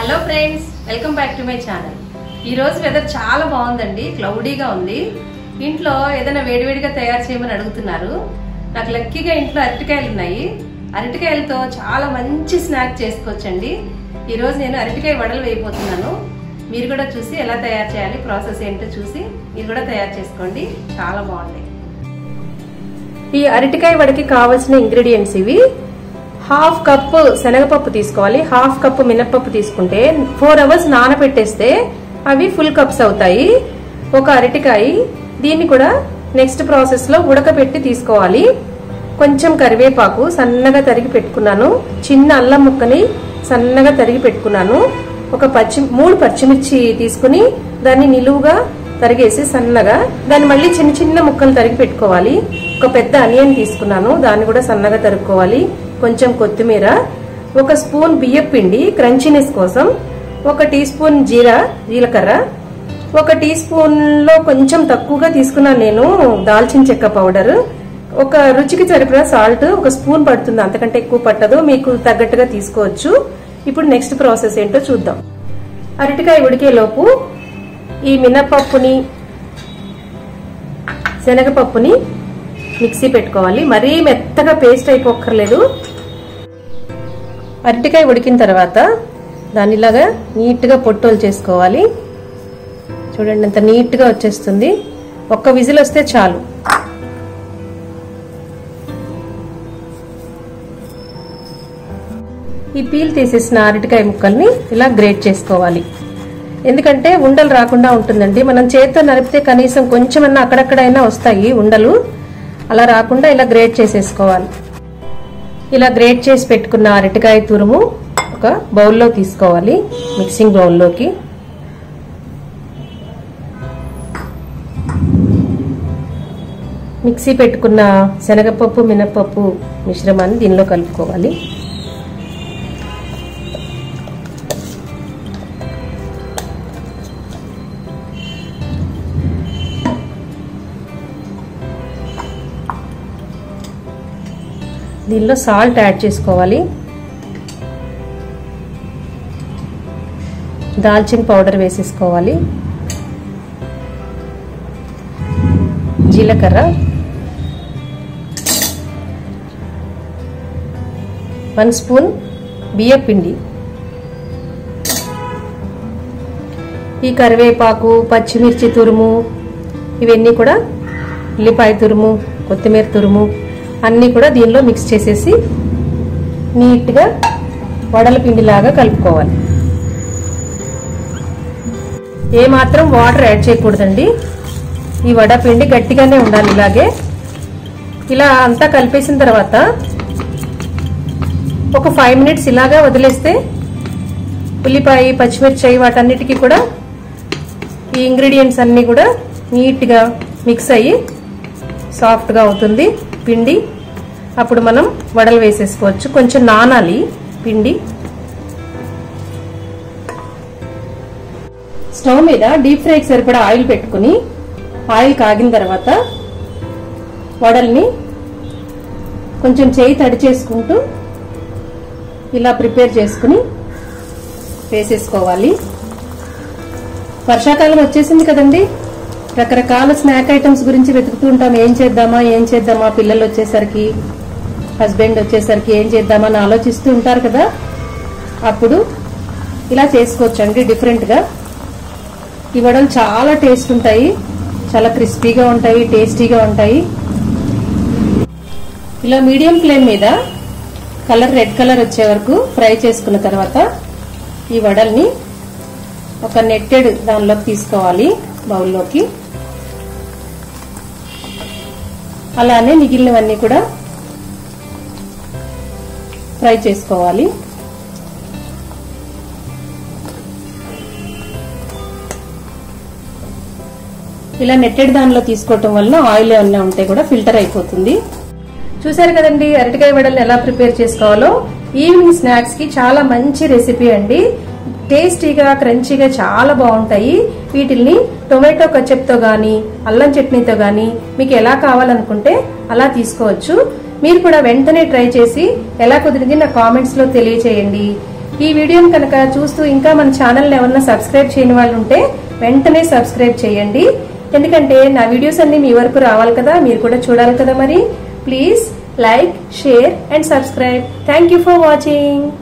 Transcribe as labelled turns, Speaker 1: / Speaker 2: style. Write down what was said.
Speaker 1: hello friends welcome back to my channel ఈ రోజు weather చాలా బాగుందండి క్లౌడీగా ఉంది ఇంట్లో ఏదైనా వేడివేడిగా తయారు చేయమని అడుగుతున్నారు నాకు లక్కీగా ఇంట్లో అరటికాయలు ఉన్నాయి అరటికాయలతో చాలా మంచి స్నాక్ చేసుకోవచ్చండి ఈ రోజు నేను అరటికాయ వడలు వేయబోతున్నాను మీరు కూడా చూసి ఎలా తయారు చేయాలి ప్రాసెస్ ఏంటో చూసి మీరు కూడా తయారు చేసుకోండి చాలా బాగుంటాయి ఈ అరటికాయ వడకి కావాల్సిన ఇంగ్రీడియంట్స్ ఇవి హాఫ్ కప్ శనగపప్పు తీసుకోవాలి హాఫ్ కప్ మినప్పప్పు తీసుకుంటే ఫోర్ అవర్స్ నానబెట్టేస్తే అవి ఫుల్ కప్స్ అవుతాయి ఒక అరటికాయ దీన్ని కూడా నెక్స్ట్ ప్రాసెస్ లో ఉడకబెట్టి తీసుకోవాలి కొంచెం కరివేపాకు సన్నగా తరిగి పెట్టుకున్నాను చిన్న అల్లం ముక్కని సన్నగా తరిగి పెట్టుకున్నాను ఒక పచ్చి మూడు పచ్చిమిర్చి తీసుకుని దాన్ని నిలువుగా తరిగేసి సన్నగా దాన్ని మళ్ళీ చిన్న చిన్న ముక్కలు తరిగి పెట్టుకోవాలి ఒక పెద్ద అనియన్ తీసుకున్నాను దాన్ని కూడా సన్నగా తరుక్కోవాలి కొంచెం కొత్తిమీర ఒక స్పూన్ బియ్యం పిండి క్రంచీనెస్ కోసం ఒక టీ స్పూన్ జీరా జీలకర్ర ఒక టీ స్పూన్ లో కొంచెం తక్కువగా తీసుకున్నాను నేను దాల్చిన చెక్క పౌడర్ ఒక రుచికి సరిపడా సాల్ట్ ఒక స్పూన్ పడుతుంది అంతకంటే ఎక్కువ పట్టదు మీకు తగ్గట్టుగా తీసుకోవచ్చు ఇప్పుడు నెక్స్ట్ ప్రాసెస్ ఏంటో చూద్దాం అరటికాయ ఉడికే లోపు ఈ మినపప్పుని శనగపప్పుని మిక్సీ పెట్టుకోవాలి మరీ మెత్తగా పేస్ట్ అయిపోక్కర్లేదు అరటికాయ ఉడికిన తర్వాత దాన్ని ఇలాగా నీట్గా పొట్టోలు చేసుకోవాలి చూడండి అంత నీట్గా వచ్చేస్తుంది ఒక్క విజిల్ వస్తే చాలు ఈ పీల్ తీసేసిన అరటికాయ ముక్కల్ని ఇలా గ్రేట్ చేసుకోవాలి ఎందుకంటే ఉండలు రాకుండా ఉంటుందండి మనం చేత్తో నలిపితే కనీసం కొంచెమన్నా అక్కడక్కడైనా వస్తాయి ఉండలు అలా రాకుండా ఇలా గ్రేట్ చేసేసుకోవాలి ఇలా గ్రేట్ చేసి పెట్టుకున్న అరటికాయ తురుము ఒక బౌల్లో తీసుకోవాలి మిక్సింగ్ బౌల్లోకి మిక్సీ పెట్టుకున్న శనగపప్పు మినపప్పు మిశ్రమాన్ని దీనిలో కలుపుకోవాలి దీనిలో సాల్ట్ యాడ్ చేసుకోవాలి దాల్చిన పౌడర్ వేసేసుకోవాలి జీలకర్ర వన్ స్పూన్ బియ్య పిండి ఈ కరివేపాకు పచ్చిమిర్చి తురుము ఇవన్నీ కూడా ఉల్లిపాయ తురుము కొత్తిమీర తురుము అన్నీ కూడా దీనిలో మిక్స్ చేసేసి నీట్గా వడల పిండిలాగా కలుపుకోవాలి ఏమాత్రం వాటర్ యాడ్ చేయకూడదండి ఈ వడ పిండి గట్టిగానే ఉండాలి ఇలాగే ఇలా అంతా కలిపేసిన తర్వాత ఒక ఫైవ్ మినిట్స్ ఇలాగా వదిలేస్తే ఉల్లిపాయ పచ్చిమిర్చి వాటన్నిటికీ కూడా ఈ ఇంగ్రీడియంట్స్ అన్నీ కూడా నీట్గా మిక్స్ అయ్యి సాఫ్ట్గా అవుతుంది పిండి అప్పుడు మనం వడలు వేసేసుకోవచ్చు కొంచెం నానాలి పిండి స్టవ్ మీద డీప్ ఫ్రైకి సరిపడా ఆయిల్ పెట్టుకుని ఆయిల్ కాగిన తర్వాత వడల్ని కొంచెం చేయి తడి చేసుకుంటూ ఇలా ప్రిపేర్ చేసుకుని వేసేసుకోవాలి వర్షాకాలం వచ్చేసింది కదండి రకరకాల స్నాక్ ఐటమ్స్ గురించి వెతుకుతూ ఉంటాం ఏం చేద్దామా ఏం చేద్దామా పిల్లలు వచ్చేసరికి హస్బెండ్ వచ్చేసరికి ఏం చేద్దామా అని ఆలోచిస్తూ ఉంటారు కదా అప్పుడు ఇలా చేసుకోవచ్చండి డిఫరెంట్గా ఈ వడలు చాలా టేస్ట్ ఉంటాయి చాలా క్రిస్పీగా ఉంటాయి టేస్టీగా ఉంటాయి ఇలా మీడియం ఫ్లేమ్ మీద కలర్ రెడ్ కలర్ వచ్చే వరకు ఫ్రై చేసుకున్న తర్వాత ఈ వడల్ని ఒక నెట్టెడ్ దానిలోకి తీసుకోవాలి బౌల్లోకి అలానే మిగిలినవన్నీ కూడా ఫ్రై చేసుకోవాలి ఇలా నెట్టెడ్ దానిలో తీసుకోవటం వలన ఆయిల్ ఏమన్నా ఉంటే కూడా ఫిల్టర్ అయిపోతుంది చూసారు కదండి అరటికాయ వడల్ని ఎలా ప్రిపేర్ చేసుకోవాలో ఈవినింగ్ స్నాక్స్ కి చాలా మంచి రెసిపీ అండి టేస్టీగా క్రంచీగా చాలా బాగుంటాయి వీటిల్ని టొమాటో కచప్తో గాని అల్లం చట్నీతో గాని మీకు ఎలా కావాలనుకుంటే అలా తీసుకోవచ్చు మీరు కూడా వెంటనే ట్రై చేసి ఎలా కుదిరింది నా కామెంట్స్ లో తెలియచేయండి ఈ వీడియోని కనుక చూస్తూ ఇంకా మన ఛానల్ ఎవరన్నా సబ్స్క్రైబ్ చేయని వాళ్ళు ఉంటే వెంటనే సబ్స్క్రైబ్ చేయండి ఎందుకంటే నా వీడియోస్ అన్ని మీ వరకు రావాలి కదా మీరు కూడా చూడాలి కదా మరి please like share and subscribe thank you for watching